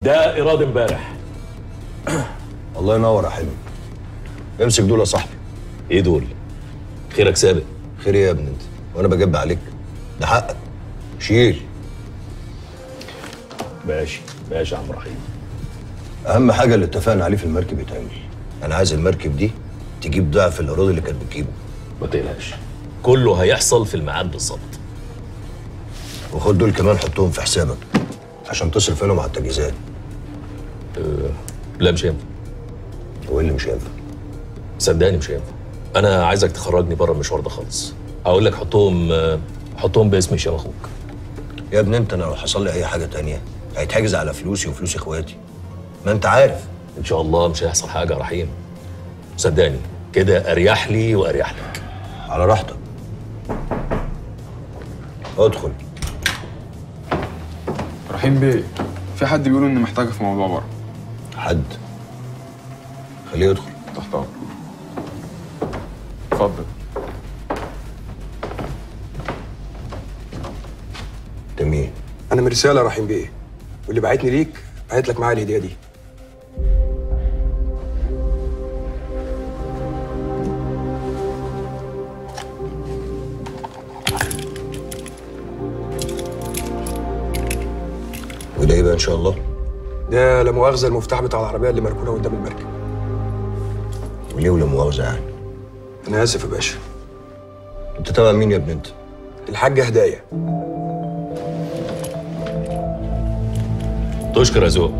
ده ايراد امبارح الله ينور يا حلمي امسك دول يا صاحبي ايه دول خيرك سابق خير إيه يا ابني انت وانا بجب عليك ده حقك شيل ماشي ماشي يا عم رحيم اهم حاجه اللي اتفقنا عليه في المركب يتعمل انا عايز المركب دي تجيب ضعف الاراضي اللي كانت بتجيبه ما تقلقش كله هيحصل في الميعاد بالظبط وخد دول كمان حطهم في حسابك عشان تصرف منهم على التجهيزات لا مش هينفع هو إيه اللي مش هينفع صدقني مش هينفع انا عايزك تخرجني بره المشوار ده خالص اقول لك حطهم آه، حطهم باسم هشام اخوك يا ابني انت انا لو حصل لي اي حاجه تانية هيتحجز على فلوسي وفلوس اخواتي ما انت عارف ان شاء الله مش هيحصل حاجه يا رحيم صدقني كده اريح لي واريح لك على راحتك ادخل رحيم بيه في حد بيقول اني محتاجه في موضوع بره حد خليه يدخل تحت امرك اتفضل انت مين انا من رساله رحيم بيه واللي بعتني ليك بعت لك معايا الهديه دي وده ايه بقى ان شاء الله ده لا مؤاخذه المفتاح بتاع العربيه اللي مركونه قدام المركب وليه ولا مؤاخذه يعني انا اسف يا باشا انت تبع مين يا ابني انت الحاجه هدايا تشكر يا ذوق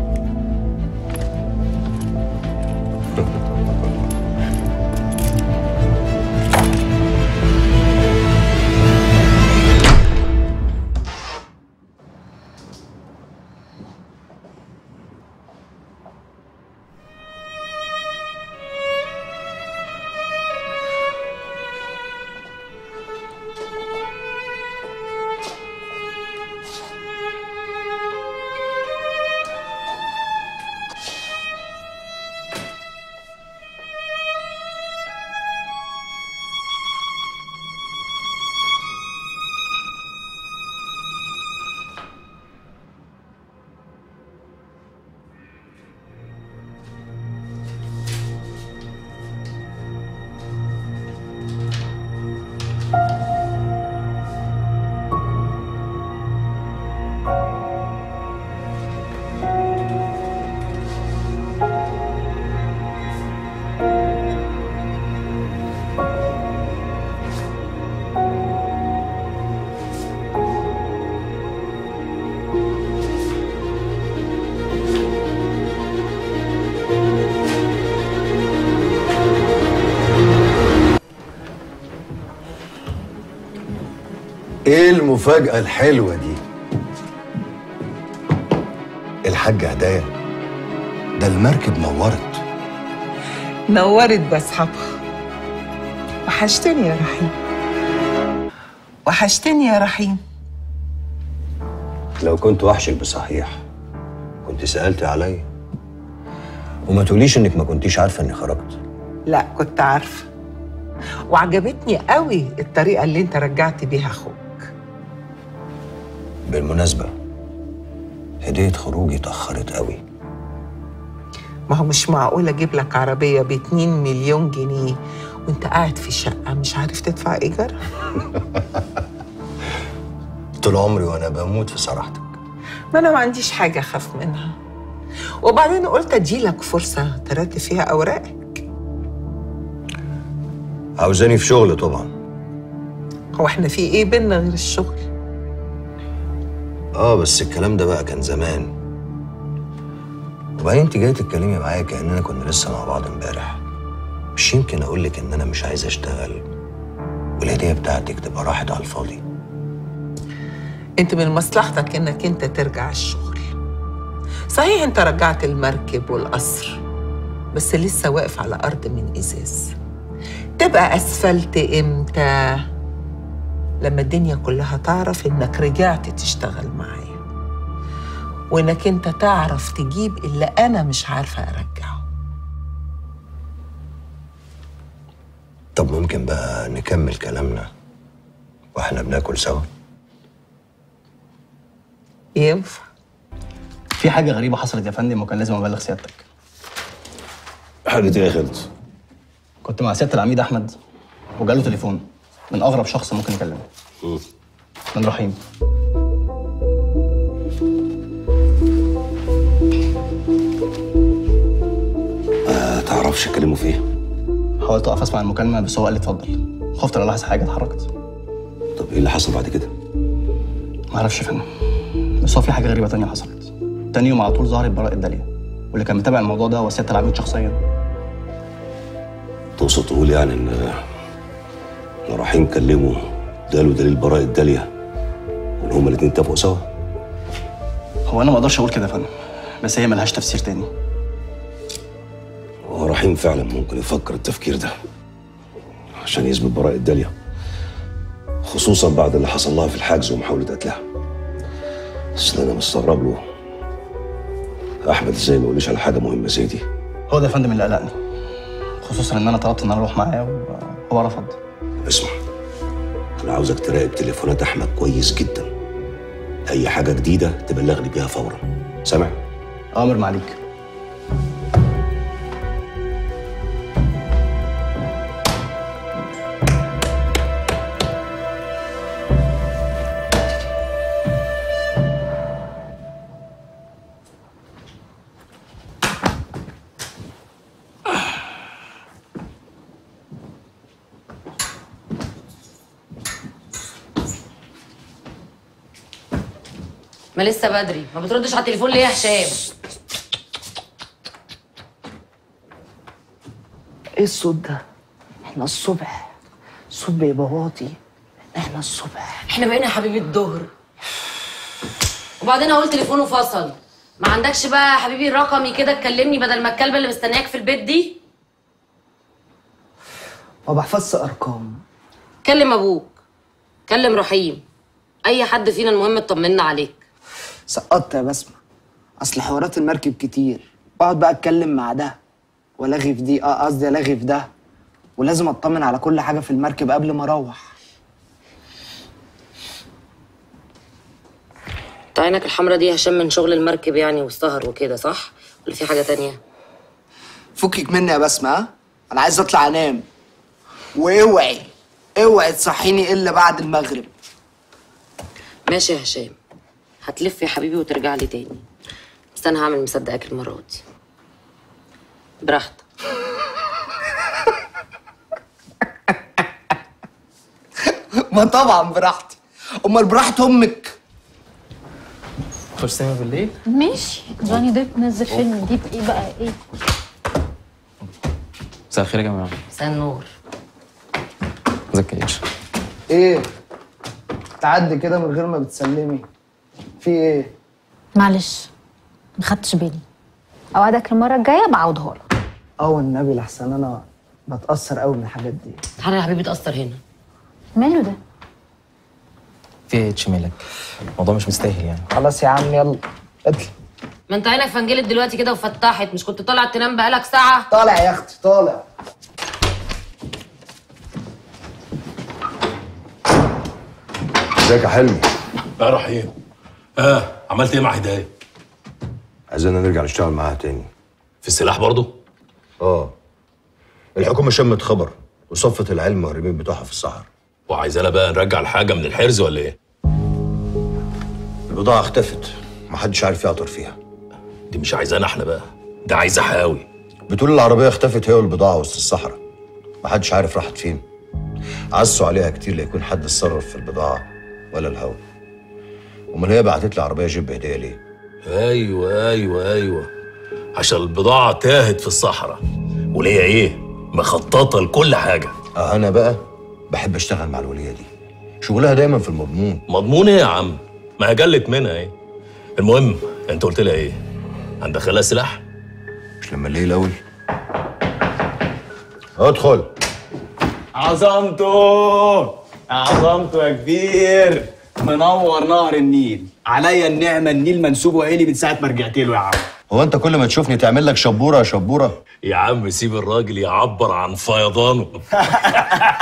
ايه المفاجأة الحلوة دي؟ الحاجة هدايا ده المركب نورت نورت بأصحابها وحشتني يا رحيم وحشتني يا رحيم لو كنت وحشك بصحيح كنت سألت عليا وما تقوليش انك ما كنتيش عارفة اني خرجت لا كنت عارفة وعجبتني قوي الطريقة اللي انت رجعت بيها اخوك بالمناسبة هدية خروجي اتأخرت قوي ما هو مش معقول اجيب لك عربية ب 2 مليون جنيه وانت قاعد في شقة مش عارف تدفع ايجارها طول عمري وانا بموت في صراحتك ما انا ما عنديش حاجة اخاف منها وبعدين قلت اديلك فرصة ترتب فيها اوراقك عاوزاني في شغل طبعا هو احنا في ايه بينا غير الشغل اه بس الكلام ده بقى كان زمان وبعدين انت جايه تتكلمي معايا كاننا كنا لسه مع بعض امبارح مش يمكن اقول لك ان انا مش عايز اشتغل والهديه بتاعتك تبقى راحت على الفاضي انت من مصلحتك انك انت ترجع الشغل صحيح انت رجعت المركب والقصر بس لسه واقف على ارض من ازاز تبقى اسفلت امتى لما الدنيا كلها تعرف انك رجعت تشتغل معايا وانك انت تعرف تجيب اللي انا مش عارفه ارجعه طب ممكن بقى نكمل كلامنا واحنا بناكل سوا ينفع في حاجه غريبه حصلت يا فندم وكان لازم ابلغ سيادتك حاجة ايه يا خالد؟ كنت مع سياده العميد احمد وجاله تليفون من اغرب شخص ممكن يكلمه من رحيم ما تعرفش اتكلموا في ايه؟ حاولت اقف اسمع المكالمه بس هو قال لي اتفضل خفت لا الاحظ حاجه اتحركت طب ايه اللي حصل بعد كده؟ ما اعرفش يا فندم بس هو في حاجه غريبه تانية حصلت تاني يوم على طول ظهرت براءه داليا واللي كان متابع الموضوع ده هو سياده العميد شخصيا تقصد تقول يعني ان ان رحيم كلمه اداله دليل براءة داليا وان هما الاتنين اتفقوا سوا هو انا ما اقدرش اقول كده يا فندم بس هي ملهاش تفسير تاني هو رحيم فعلا ممكن يفكر التفكير ده عشان يثبت براءة داليا خصوصا بعد اللي حصل لها في الحجز ومحاولة قتلها بس اللي انا مستغرب له احمد ازاي ما يقوليش على حاجة مهمة زي دي هو ده يا فندم اللي قلقني خصوصا ان انا طلبت ان انا اروح معاه وهو رفض اسمع انا عاوزك تراقب تليفونات احمد كويس جدا اي حاجة جديدة تبلغني بيها فورا سامع؟ امر معليك ما لسه بدري ما بتردش على التليفون ليه يا هشام ايه الصوت ده؟ احنا الصبح صوت بيبقى واطي احنا الصبح احنا بقينا يا حبيبي الظهر وبعدين اهو التليفون وفصل ما عندكش بقى يا حبيبي رقمي كده تكلمني بدل ما الكلبه اللي مستنياك في البيت دي ما بحفظش ارقام كلم ابوك كلم رحيم اي حد فينا المهم اطمنا عليك سقطت يا بسمة اصل حوارات المركب كتير بقعد بقى اتكلم مع ده والغي في دي اه قصدي الغي في ده ولازم اطمن على كل حاجه في المركب قبل ما اروح انت عينك الحمرا دي يا هشام من شغل المركب يعني والسهر وكده صح ولا في حاجه تانية فكك مني يا بسمة ها انا عايز اطلع انام واوعي اوعي تصحيني الا بعد المغرب ماشي يا هشام هتلف يا حبيبي وترجع لي تاني بس انا هعمل مصدقك المره دي براحتك ما طبعا براحتي امال براحة امك خش سينما بالليل ماشي جوني ديب نزل فيلم جديد ايه بقى ايه مساء الخير يا جماعه مساء النور ازيك يا اتش ايه تعدي كده من غير ما بتسلمي في ايه معلش ما خدتش بالي اوعدك المره الجايه بعوضها لك اه والنبي لحسن انا بتاثر قوي من الحاجات دي تعالى يا حبيبي تأثر هنا ماله ده في ايه اتش مالك الموضوع مش مستاهل يعني خلاص يا عم يلا اطلع ما انت عينك فنجلت دلوقتي كده وفتحت مش كنت طالع تنام بقالك ساعه طالع يا اختي طالع ازيك يا حلمي يا رحيم اه عملت ايه مع هدايه عايزيننا نرجع نشتغل معاها تاني في السلاح برضو اه الحكومة شمت خبر وصفت العيال المهربين بتوعها في الصحراء وعايزانا بقى نرجع الحاجه من الحرز ولا ايه البضاعة اختفت محدش عارف يعطر فيها دي مش عايزانا احنا بقى ده عايزه حاوي بتقول العربية اختفت هي والبضاعة وسط الصحراء محدش عارف راحت فين عزوا عليها كتير ليكون حد اتصرف في البضاعة ولا الهوا امال هي بعتت لي عربية جيب هدية ليه؟ ايوه ايوه ايوه عشان البضاعه تاهت في الصحراء وليا ايه مخططه لكل حاجه اه انا بقى بحب اشتغل مع الولية دي شغلها دايما في المضمون مضمون ايه يا عم ما هي جلت منها ايه المهم انت قلت لها ايه هندخلها سلاح مش لما الليل الاول ادخل عظمته عظمته يا كبير منور نهر النيل عليا النعمه النيل منسوب وعيلي من ساعه ما رجعت له يا عم هو انت كل ما تشوفني تعمل لك شبوره يا شبوره يا عم سيب الراجل يعبر عن فيضانه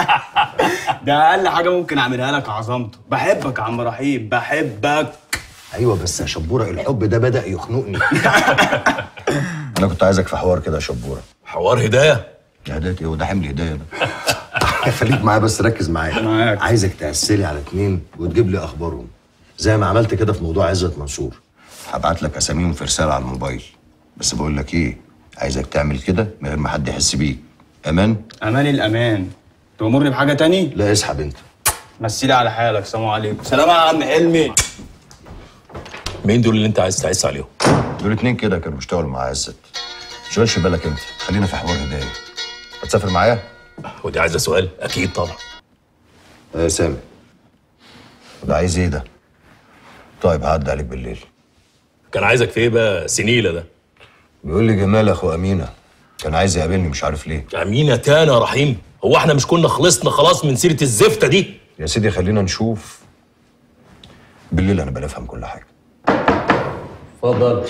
ده اقل حاجه ممكن اعملها لك يا عظمته بحبك يا عم رحيم بحبك ايوه بس يا شبوره الحب ده بدا يخنقني انا كنت عايزك في حوار كده يا شبوره حوار هدايه هدايه ايه وده حمل هدايه ده خليك معايا بس ركز معايا معاك. عايزك تأسلي على اتنين وتجيب لي اخبارهم زي ما عملت كده في موضوع عزت منصور هبعت لك اساميهم في رساله على الموبايل بس بقول لك ايه عايزك تعمل كده من غير ما حد يحس بيك امان امان الامان تأمرني بحاجه تاني لا اسحب انت مسيلي على حالك سلام عليكم سلام يا عم حلمي مين دول اللي انت عايز تعيس عليهم دول اتنين كده كانوا بيشتغلوا مع عزت شغلش بالك انت خلينا في حوار هدايه هتسافر معايا ودي عايزه سؤال اكيد طبعا يا سامي ده عايز ايه ده طيب هعدي عليك بالليل كان عايزك في ايه بقى سنيله ده بيقول لي جمال اخو امينه كان عايز يقابلني مش عارف ليه امينه تاني يا رحيم هو احنا مش كنا خلصنا خلاص من سيره الزفته دي يا سيدي خلينا نشوف بالليل انا بنفهم كل حاجه اتفضل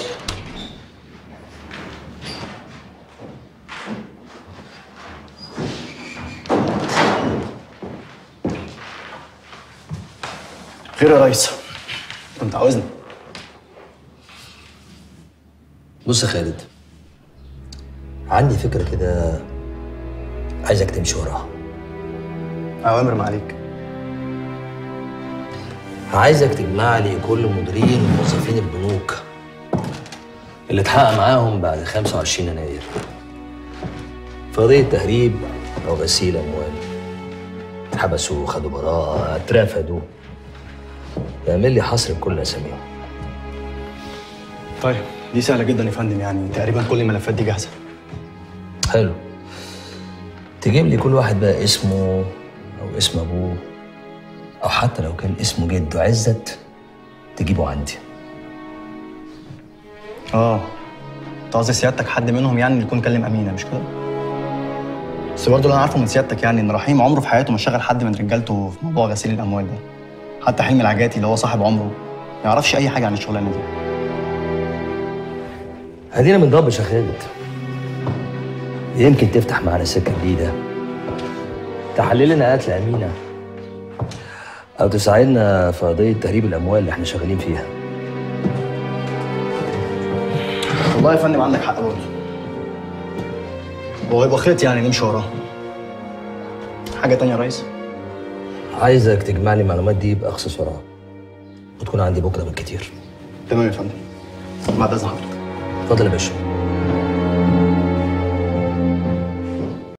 خير يا ريس كنت عاوزني بص يا خالد عندي فكرة كده عايزك تمشي وراها اوامر ما عليك عايزك تجمع لي كل مديرين وموظفين البنوك اللي اتحقق معاهم بعد 25 يناير في قضية تهريب أو غسيل أموال اتحبسوا خدوا براءة اترفدوا اعمل لي حصر بكل أساميهم طيب دي سهله جدا يا فندم يعني تقريبا كل الملفات دي جاهزه حلو تجيب لي كل واحد بقى اسمه أو اسم أبوه أو حتى لو كان اسمه جده عزت تجيبه عندي اه انت قصدي سيادتك حد منهم يعني اللي يكون كلم امينه مش كده؟ بس برضه اللي انا عارفه من سيادتك يعني ان رحيم عمره في حياته ما شغل حد من رجالته في موضوع غسيل الاموال ده حتى حلمي العجاتي اللي هو صاحب عمره ما يعرفش اي حاجه عن الشغلانه دي هدينا بنضبش يا خالد يمكن تفتح معانا سكة جديدة تحلل لنا قتل أمينة أو تساعدنا في قضية تهريب الأموال اللي احنا شغالين فيها والله يا فندم عندك حق برضه هو يبقى خيط يعني نمشي وراه حاجه تانية يا ريس عايزك تجمع لي المعلومات دي بأقصى سرعة وتكون عندي بكرة بالكتير تمام يا فندم بعد اذن حضرتك اتفضل يا باشا